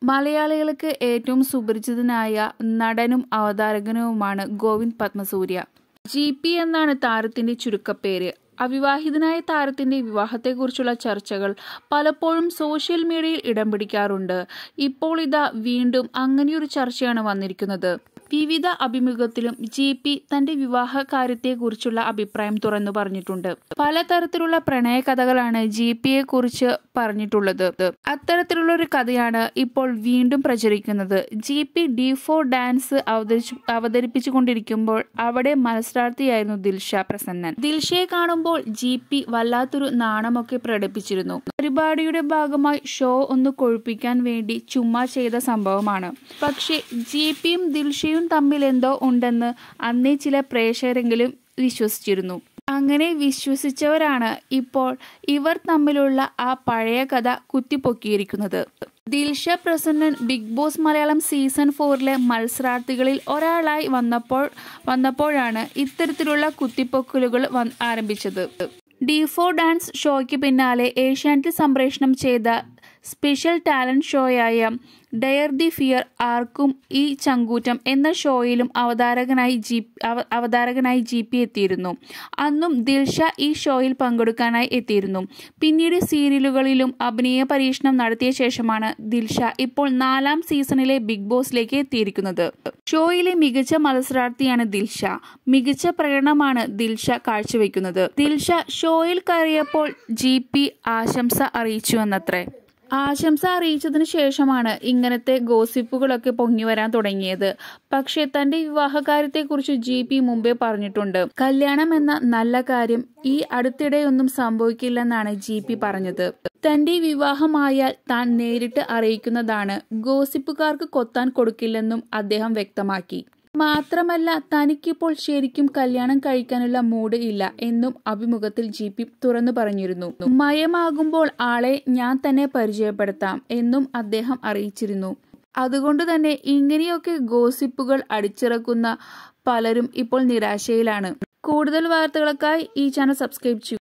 മലയാളികൾക്ക് ഏറ്റവും സുപരിചിതനായ നടനും അവതാരകനുമാണ് ഗോവിന്ദ് പത്മസൂര്യ ജി പി എന്നാണ് താരത്തിന്റെ ചുരുക്കപ്പേര് അവിവാഹിതനായ താരത്തിന്റെ വിവാഹത്തെക്കുറിച്ചുള്ള ചർച്ചകൾ പലപ്പോഴും സോഷ്യൽ മീഡിയയിൽ ഇടം പിടിക്കാറുണ്ട് ഇപ്പോൾ ഇതാ വീണ്ടും അങ്ങനെയൊരു ചർച്ചയാണ് വന്നിരിക്കുന്നത് വിവിധ അഭിമുഖത്തിലും ജി പി തന്റെ വിവാഹ കാര്യത്തെക്കുറിച്ചുള്ള അഭിപ്രായം തുറന്നു പറഞ്ഞിട്ടുണ്ട് പലതരത്തിലുള്ള പ്രണയ കഥകളാണ് ജി പിയെ കുറിച്ച് പറഞ്ഞിട്ടുള്ളത് അത്തരത്തിലുള്ള ഒരു കഥയാണ് ഇപ്പോൾ വീണ്ടും പ്രചരിക്കുന്നത് G P D four dance അവതരിച്ചു അവതരിപ്പിച്ചുകൊണ്ടിരിക്കുമ്പോൾ അവിടെ മത്സരാർത്ഥിയായിരുന്നു ദിൽഷ പ്രസന്നൻ ദിൽഷയെ കാണുമ്പോൾ ജി പി വല്ലാത്തൊരു നാണമൊക്കെ പ്രകടിപ്പിച്ചിരുന്നു പരിപാടിയുടെ ഭാഗമായി ഷോ ഒന്ന് കൊഴുപ്പിക്കാൻ വേണ്ടി ചുമ്മാ ചെയ്ത സംഭവമാണ് പക്ഷേ ജി പിയും ദിൽഷയും തമ്മിൽ എന്തോ ഉണ്ടെന്ന് അന്നേ ചില പ്രേക്ഷകരെങ്കിലും വിശ്വസിച്ചിരുന്നു അങ്ങനെ വിശ്വസിച്ചവരാണ് ഇപ്പോൾ ഇവർ തമ്മിലുള്ള ആ പഴയ കഥ കുത്തിപ്പൊക്കിയിരിക്കുന്നത് Dilsha Prasannan big boss Malayalam season ഫോറിലെ മത്സരാർത്ഥികളിൽ ഒരാളായി വന്നപ്പോൾ വന്നപ്പോഴാണ് ഇത്തരത്തിലുള്ള കുത്തിപ്പൊക്കലുകൾ ആരംഭിച്ചത് ഡി ഫോർ ഡാൻസ് ഷോയ്ക്ക് പിന്നാലെ ഏഷ്യാനെറ്റിൽ സംപ്രേഷണം ചെയ്ത സ്പെഷ്യൽ ടാലന്റ് ഷോയായ ഡയർ ദി ഫിയർ ആർക്കും ഈ ചങ്കൂറ്റം എന്ന ഷോയിലും അവതാരകനായി ജി അവതാരകനായി ജി പി എത്തിയിരുന്നു അന്നും ദിൽഷ ഈ ഷോയിൽ പങ്കെടുക്കാനായി എത്തിയിരുന്നു പിന്നീട് സീരിയലുകളിലും അഭിനയ പരീക്ഷണം നടത്തിയ ശേഷമാണ് ദിൽഷ ഇപ്പോൾ നാലാം സീസണിലെ ബിഗ് ബോസിലേക്ക് എത്തിയിരിക്കുന്നത് ഷോയിലെ മികച്ച മത്സരാർത്ഥിയാണ് ദിൽഷ മികച്ച പ്രകടനമാണ് ദിൽഷ കാഴ്ചവെക്കുന്നത് ദിൽഷ ഷോയിൽ കയറിയപ്പോൾ ജി പി ആശംസ അറിയിച്ചുവെന്നത്രേ ആശംസ അറിയിച്ചതിന് ശേഷമാണ് ഇങ്ങനത്തെ ഗോസിപ്പുകളൊക്കെ പൊങ്ങി വരാൻ തുടങ്ങിയത് പക്ഷേ തന്റെ വിവാഹകാര്യത്തെക്കുറിച്ച് ജി പി മുമ്പേ പറഞ്ഞിട്ടുണ്ട് കല്യാണം എന്ന നല്ല കാര്യം ഈ അടുത്തിടെയൊന്നും സംഭവിക്കില്ലെന്നാണ് ജി പി പറഞ്ഞത് തന്റെ വിവാഹമായാൽ താൻ നേരിട്ട് അറിയിക്കുന്നതാണ് ഗോസിപ്പുകാർക്ക് കൊത്താൻ കൊടുക്കില്ലെന്നും അദ്ദേഹം വ്യക്തമാക്കി മാത്രമല്ല തനിക്കിപ്പോൾ ശരിക്കും കല്യാണം കഴിക്കാനുള്ള മൂഡ് ഇല്ല എന്നും അഭിമുഖത്തിൽ ജി പി തുറന്നു പറഞ്ഞിരുന്നു മയമാകുമ്പോൾ ആളെ ഞാൻ തന്നെ പരിചയപ്പെടുത്താം എന്നും അദ്ദേഹം അറിയിച്ചിരുന്നു അതുകൊണ്ട് തന്നെ ഇങ്ങനെയൊക്കെ ഗോസിപ്പുകൾ അടിച്ചിറക്കുന്ന പലരും ഇപ്പോൾ നിരാശയിലാണ് കൂടുതൽ വാർത്തകൾക്കായി ഈ ചാനൽ സബ്സ്ക്രൈബ് ചെയ്യൂ